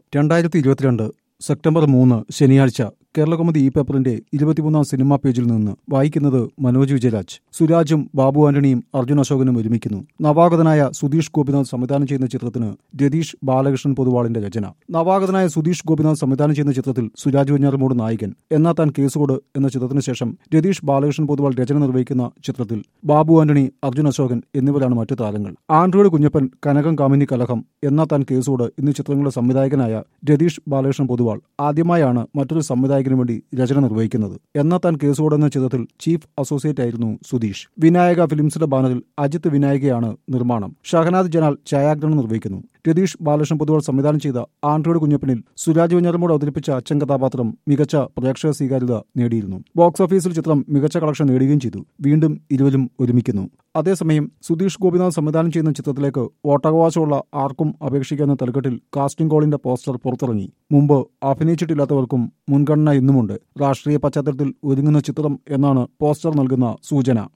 രണ്ടായിരത്തി ഇരുപത്തിരണ്ട് സെപ്റ്റംബർ മൂന്ന് ശനിയാഴ്ച കേരളകൗമുദി ഈ പേപ്പറിന്റെ ഇരുപത്തിമൂന്നാം സിനിമാ പേജിൽ നിന്ന് വായിക്കുന്നത് മനോജ് വിജയരാജ് സുരാജും ബാബു ആന്റണിയും അർജുൻ അശോകനും ഒരുമിക്കുന്നു നവാഗതനായ സുധീഷ് ഗോപിനാഥ് സംവിധാനം ചെയ്യുന്ന ചിത്രത്തിന് രതീഷ് ബാലകൃഷ്ണൻ പൊതുവാളിന്റെ രചന നവാഗതനായ സുധീഷ് ഗോപിനാഥ് സംവിധാനം ചെയ്യുന്ന ചിത്രത്തിൽ സുരാജ് വെഞ്ഞാറുമൂട് നായകൻ എന്നാ താൻ കേസുകോട് എന്ന ചിത്രത്തിന് ശേഷം രതീഷ് ബാലകൃഷ്ണൻ പൊതുവാൾ രചന നിർവഹിക്കുന്ന ചിത്രത്തിൽ ബാബു ആന്റണി അർജുൻ അശോകൻ എന്നിവരാണ് മറ്റു താരങ്ങൾ ആൻഡ്രോയിഡ് കുഞ്ഞപ്പൻ കനകം കാമിനി കലഹം എന്നാ താൻ കേസുകോട് എന്നീ ചിത്രങ്ങളുടെ സംവിധായകനായ രതീഷ് ബാലകൃഷ്ണൻ പൊതുവാൾ ആദ്യമായാണ് മറ്റൊരു സംവിധായകന് വേണ്ടി രചന നിർവഹിക്കുന്നത് എന്നാ താൻ കേസുകോട് എന്ന ചിത്രത്തിൽ ചീഫ് അസോസിയേറ്റ് ആയിരുന്നു സുധീഷ് വിനായക ഫിലിംസിന്റെ ബാനറിൽ അജിത് വിനായകയാണ് നിർമ്മാണം ഷഹനാദ് ജനാൽ ഛായാഗ്രഹണം നിർവഹിക്കുന്നു രതീഷ് ബാലകൃഷ്ണൻ പൊതുവാൾ സംവിധാനം ചെയ്ത ആൻഡ്രോയിഡ് കുഞ്ഞപ്പനിൽ സുരാജ് വെഞ്ഞാറമോട് അവതരിപ്പിച്ച അച്ഛൻ കഥാപാത്രം മികച്ച പ്രേക്ഷക സ്വീകാര്യത നേടിയിരുന്നു ബോക്സ് ഓഫീസിൽ ചിത്രം മികച്ച കളക്ഷൻ നേടുകയും ചെയ്തു വീണ്ടും ഇരുവരും ഒരുമിക്കുന്നു അതേസമയം സുധീഷ് ഗോപിനാഥ് സംവിധാനം ചെയ്യുന്ന ചിത്രത്തിലേക്ക് വോട്ടവകാശമുള്ള ആർക്കും അപേക്ഷിക്കാവുന്ന തലക്കെട്ടിൽ കാസ്റ്റിംഗ് കോളിന്റെ പോസ്റ്റർ പുറത്തിറങ്ങി മുമ്പ് അഭിനയിച്ചിട്ടില്ലാത്തവർക്കും മുൻഗണന ഇന്നുമുണ്ട് രാഷ്ട്രീയ പശ്ചാത്തലത്തിൽ ഒരുങ്ങുന്ന ചിത്രം എന്നാണ് പോസ്റ്റർ നൽകുന്ന സൂചന